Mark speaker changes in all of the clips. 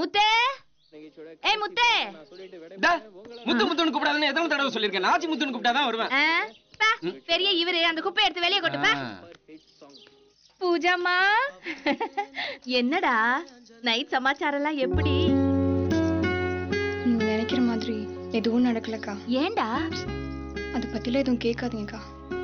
Speaker 1: முத்தே ஏய் முத்தே
Speaker 2: டா, முத்து முத்துன்னு கூப்பிடாதுன்னு எத்தனை தடவை சொல்லியிருக்கேன் நாச்சி முத்துன்னு கூப்பிட்டாதான் வருவேன்
Speaker 1: ஆ, பா, பெரிய இவரு அந்த குப்பை எடுத்து வெளியே கொட்டுப்பா
Speaker 2: ஆ.
Speaker 1: பூஜாமா என்னடா நைட் சமாச்சாரம் எல்லாம் எப்படி
Speaker 3: நீங்க நினைக்கிற மாதிரி எதுவும் நடக்கலக்கா
Speaker 1: ஏன்டா
Speaker 3: அதை பத்திலாம் எதுவும் கேட்காதீங்கக்கா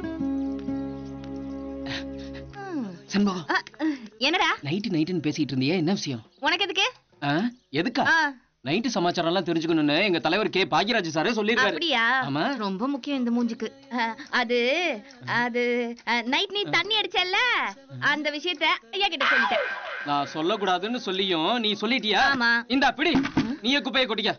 Speaker 1: ம்.
Speaker 2: சண்முகம்
Speaker 1: ஆ, என்னடா
Speaker 2: நைட்டு நைட்டுன்னு பேசிட்டு இருந்தியே என்ன விஷயம்
Speaker 1: உனக்கு எதுக்கு
Speaker 2: ஆ? எதுக்கா
Speaker 1: ஆ,
Speaker 2: நைட்டு சமாச்சாரம் எல்லாம் தெரிஞ்சுக்கணும்னு எங்க தலைவர் கே பாக்யராஜ் சாரே சொல்லியிருக்காரு
Speaker 1: அப்படியா
Speaker 2: ஆமா.
Speaker 1: ரொம்ப முக்கியம் இந்த மூஞ்சுக்கு ஆ, அது அது நைட் நீ தண்ணி அடிச்சல்ல அந்த விஷயத்த ஐயா கிட்ட சொல்லிட்டேன்
Speaker 2: நான் சொல்லக்கூடாதுன்னு சொல்லியும் நீ சொல்லிட்டியா
Speaker 1: ஆமா.
Speaker 2: இந்தா பிடி நீயே குப்பையை கொட்டிக்க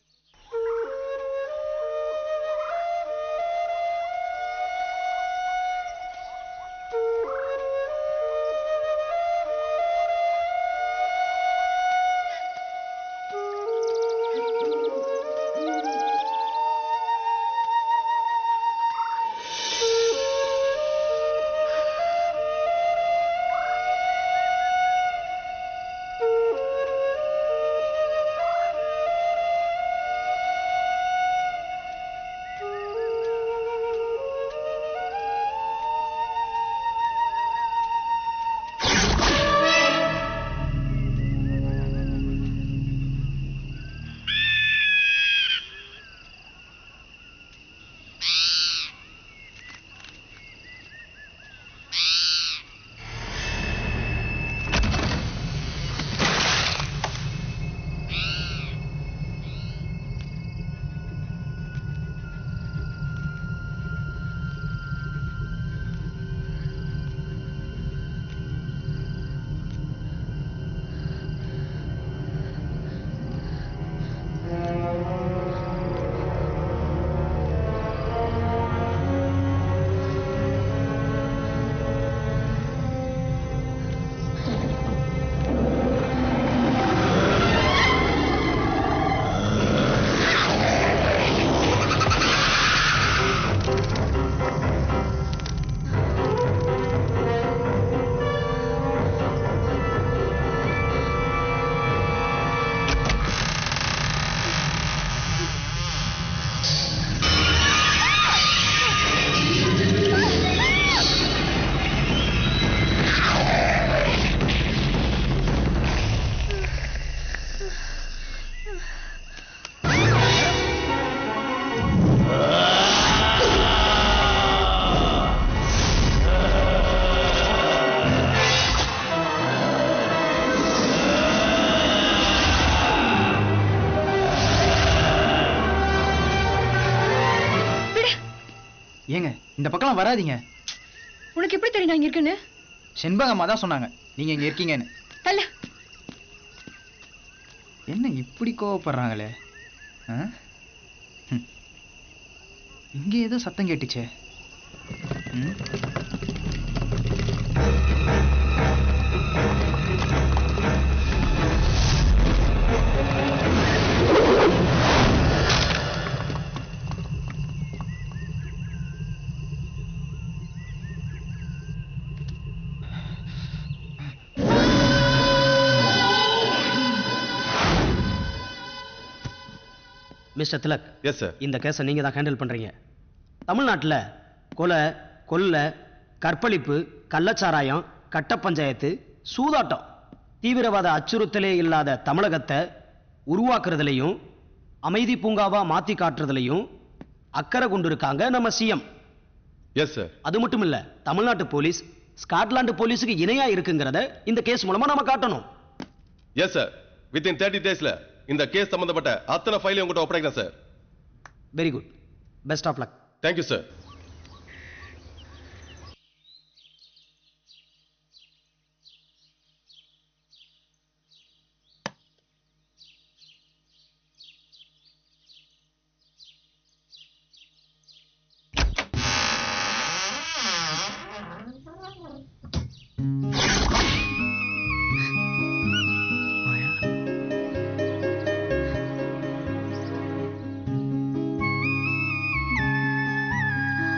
Speaker 4: ஏங்க இந்த பக்கம்லாம் வராதீங்க
Speaker 3: உனக்கு எப்படி தெரியும் நான் இங்க இருக்கேன்னு
Speaker 4: செண்பகம்மா தான் சொன்னாங்க நீங்க இங்க இருக்கீங்கன்னு
Speaker 3: தள்ள
Speaker 4: என்ன இப்படி கோவப்படுறாங்களே ஆ? ம். இங்க ஏதோ சத்தம் கேட்டுச்சே ம்?
Speaker 5: மிஸ்டர் திலக்
Speaker 6: எஸ் சார்
Speaker 5: இந்த கேஸை நீங்க தான் ஹேண்டில் பண்றீங்க தமிழ்நாட்டில் கொலை கொள்ளை கற்பழிப்பு கள்ளச்சாராயம் கட்ட பஞ்சாயத்து சூதாட்டம் தீவிரவாத அச்சுறுத்தலே இல்லாத தமிழகத்தை உருவாக்குறதுலையும் அமைதி பூங்காவா மாத்தி காட்டுறதுலையும் அக்கறை கொண்டிருக்காங்க நம்ம சிஎம்
Speaker 6: எஸ் சார்
Speaker 5: அது மட்டும் இல்ல தமிழ்நாட்டு போலீஸ் ஸ்காட்லாந்து போலீஸுக்கு இணையா இருக்குங்கிறத இந்த கேஸ் மூலமா நம்ம காட்டணும்
Speaker 6: எஸ் சார் வித்தின் தேர்ட்டி டேஸ்ல இந்த கேஸ் சம்பந்தப்பட்ட அத்தனை ஃபைலையும் உங்கள்கிட்ட ஒப்படைக்கிறேன் sir
Speaker 5: very good best of luck
Speaker 6: thank you sir
Speaker 4: Maya
Speaker 3: ஆ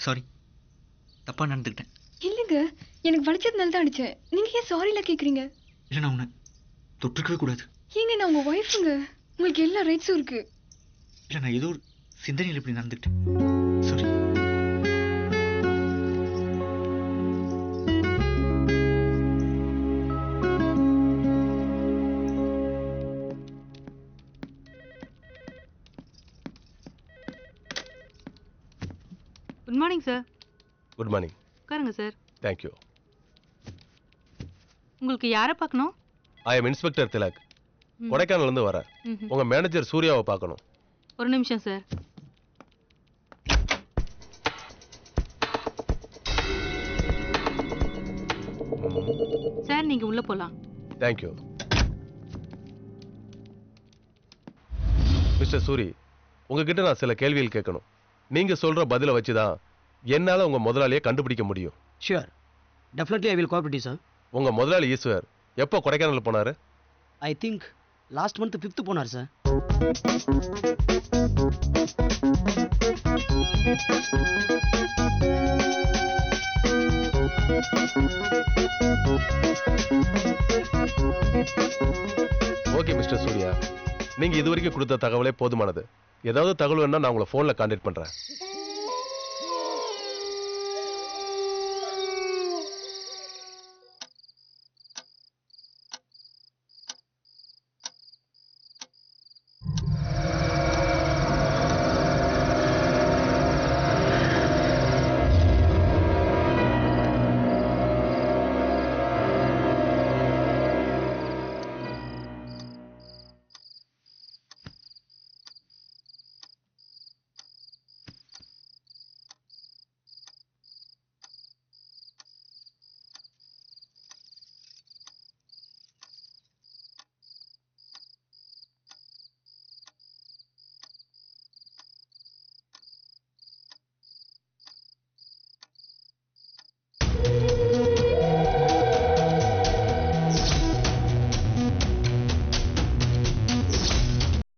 Speaker 4: சாரி தப்பாக நடந்துக்கிட்டேன்
Speaker 3: இல்லைங்க எனக்கு வலிச்சதுனால தான் அடிச்சேன் நீங்க ஏன் சாரிலாம் கேக்குறீங்க
Speaker 4: இல்லை நான் உன்னை தொட்டிருக்கவே கூடாது
Speaker 3: ஏங்க நான் உங்க ஒய்ஃபுங்க உங்களுக்கு எல்லா ரைட்ஸும் இருக்கு
Speaker 4: இல்லை நான் ஏதோ ஒரு சிந்தனையில் இப்படி நடந்துக்கிட்டேன் sorry
Speaker 7: good morning sir
Speaker 6: good morning
Speaker 7: உட்காருங்க சார்
Speaker 6: தேங்க்யூ
Speaker 7: உங்களுக்கு யாரை பார்க்கணும்
Speaker 6: ஐ எம் இன்ஸ்பெக்டர் திலக் கொடைக்கானல்ல இருந்து வரேன்
Speaker 7: ம்ஹும்.
Speaker 6: உங்க மேனேஜர் சூர்யாவை பார்க்கணும்
Speaker 7: ஒரு நிமிஷம் சார் சார் நீங்க உள்ள போலாம்
Speaker 6: தேங்க்யூ மிஸ்டர் சூரி உங்ககிட்ட நான் சில கேள்விகள் கேட்கணும் நீங்க சொல்ற பதிலை வச்சு தான் என்னால உங்க முதலாளியை கண்டுபிடிக்க முடியும்
Speaker 5: sure definitely I will cooperative sir
Speaker 6: உங்க முதலாளி ஈஸ்வர் எப்போ கொடைக்கானல் போனாரு
Speaker 5: I think last month fifth போனார் சார்
Speaker 6: ஓகே மிஸ்டர் சூர்யா நீங்க இது வரைக்கும் கொடுத்த தகவலே போதுமானது ஏதாவது தகவல் வேணா நான் உங்களை ஃபோன்ல கான்டாக்ட் பண்றேன்